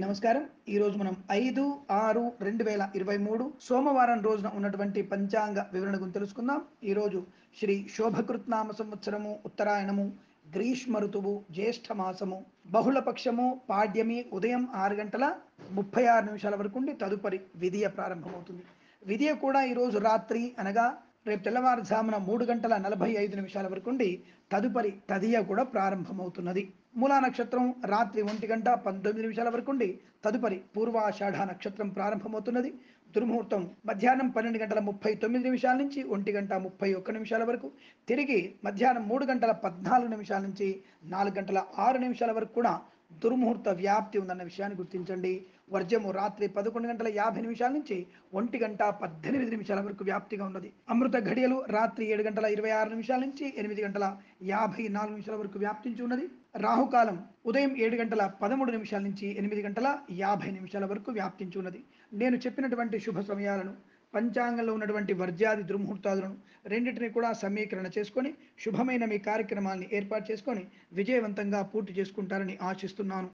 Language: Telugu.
నమస్కారం ఈ రోజు మనం ఐదు ఆరు రెండు వేల ఇరవై మూడు సోమవారం రోజున ఉన్నటువంటి పంచాంగ వివరణ గురించి తెలుసుకుందాం ఈ రోజు శ్రీ శోభకృత్నామ సంవత్సరము ఉత్తరాయణము గ్రీష్మ ఋతువు జ్యేష్ఠ మాసము బహుళ పక్షము పాడ్యమి ఉదయం ఆరు గంటల ముప్పై ఆరు నిమిషాల వరకు ఉండి తదుపరి విధియ ప్రారంభమవుతుంది విధియ కూడా ఈరోజు రాత్రి అనగా రేపు తెల్లవారుజామున మూడు గంటల నలభై ఐదు నిమిషాల వరకు ఉండి తదుపరి తదియ కూడా ప్రారంభమవుతున్నది మూలా నక్షత్రం రాత్రి ఒంటి గంట పంతొమ్మిది నిమిషాల వరకు ఉండి తదుపరి పూర్వాషాఢ నక్షత్రం ప్రారంభమవుతున్నది దుర్ముహూర్తం మధ్యాహ్నం పన్నెండు గంటల ముప్పై తొమ్మిది నిమిషాల నుంచి ఒంటి గంట ముప్పై ఒక్క నిమిషాల వరకు తిరిగి మధ్యాహ్నం మూడు గంటల పద్నాలుగు నిమిషాల నుంచి నాలుగు గంటల ఆరు నిమిషాల వరకు కూడా దుర్ముహూర్త వ్యాప్తి ఉందన్న విషయాన్ని గుర్తించండి వర్జము రాత్రి పదకొండు గంటల యాభై నిమిషాల నుంచి ఒంటి గంట పద్దెనిమిది నిమిషాల వరకు వ్యాప్తిగా ఉన్నది అమృత ఘడియలు రాత్రి ఏడు గంటల ఇరవై ఆరు నిమిషాల నుంచి ఎనిమిది గంటల యాభై నాలుగు నిమిషాల వరకు వ్యాప్తించి ఉన్నది రాహుకాలం ఉదయం ఏడు గంటల పదమూడు నిమిషాల నుంచి ఎనిమిది గంటల యాభై నిమిషాల వరకు వ్యాప్తించి ఉన్నది నేను చెప్పినటువంటి శుభ సమయాలను పంచాంగంలో ఉన్నటువంటి వర్జాది దుర్ముహూర్తాలను రెండింటిని కూడా సమీకరణ చేసుకొని శుభమైన మీ కార్యక్రమాన్ని ఏర్పాటు చేసుకొని విజయవంతంగా పూర్తి చేసుకుంటారని ఆశిస్తున్నాను